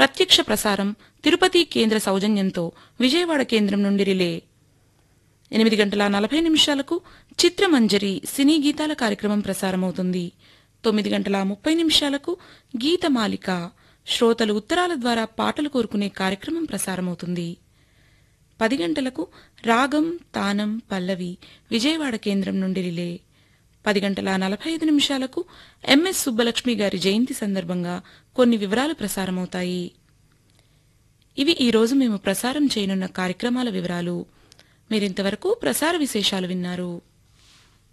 ప్రత్యక్ష ప్రసారం తిరుపతి కేంద్ర సౌజన్యంతో విజయవాడ కేంద్రం నుండి రిలే ఎనిమిది గంటల నలభై నిమిషాలకు చిత్రమంజరి సినీ గీతాల కార్యక్రమం ప్రసారమవుతుంది తొమ్మిది గంటల ముప్పై నిమిషాలకు గీతమాలిక శ్రోతలు ఉత్తరాల ద్వారా పాటలు కోరుకునే కార్యక్రమం ప్రసారమవుతుంది పది గంటలకు రాగం తానం పల్లవి విజయవాడ కేంద్రం నుండి రిలే పది గంటల నలభై ఐదు నిమిషాలకు ఎంఎస్ సుబ్బలక్ష్మి గారి జయంతి సందర్భంగా కొన్ని వివరాలు ప్రసారమవుతాయి ఇవి ఈ రోజు మేము ప్రసారం చేయనున్న కార్యక్రమాల వివరాలు మీరింతవరకు ప్రసార విశేషాలు విన్నారు